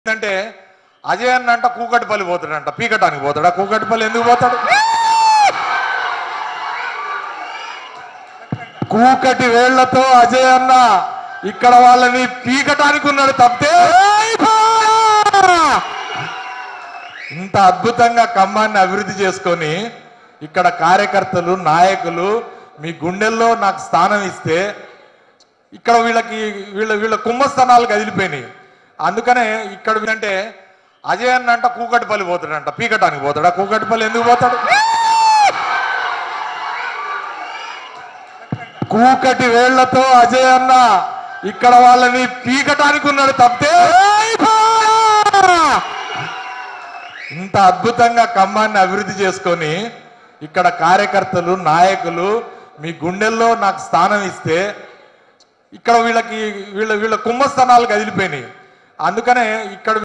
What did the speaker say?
అంటే అజయ్ అన్న అంట కూకటిపల్లి పోతాడంట పీకటానికి పోతాడా కూకటిపల్లి ఎందుకు పోతాడు కూకటి వేళ్లతో అజయ్ అన్న ఇక్కడ వాళ్ళని పీకటానికి ఉన్నాడు తప్పితే ఇంత అద్భుతంగా ఖమ్మాన్ని అభివృద్ధి చేసుకొని ఇక్కడ కార్యకర్తలు నాయకులు మీ గుండెల్లో నాకు స్థానం ఇస్తే ఇక్కడ వీళ్ళకి వీళ్ళ వీళ్ళ కుంభస్థానాలు కదిలిపోయినాయి అందుకనే ఇక్కడ అంటే అజయ్ అన్న అంట కూకటిపల్లి పోతాడంట పీకటానికి పోతాడా కూకటిపల్లి ఎందుకు పోతాడు కూకటి వేళ్లతో అజయ్ అన్న ఇక్కడ వాళ్ళని పీకటానికి ఉన్నాడు తప్పితే ఇంత అద్భుతంగా ఖమ్మాన్ని అభివృద్ధి చేసుకొని ఇక్కడ కార్యకర్తలు నాయకులు మీ గుండెల్లో నాకు స్థానం ఇస్తే ఇక్కడ వీళ్ళకి వీళ్ళ వీళ్ళ కుంభస్థానాలు కదిలిపోయినాయి అందుకనే ఇక్కడ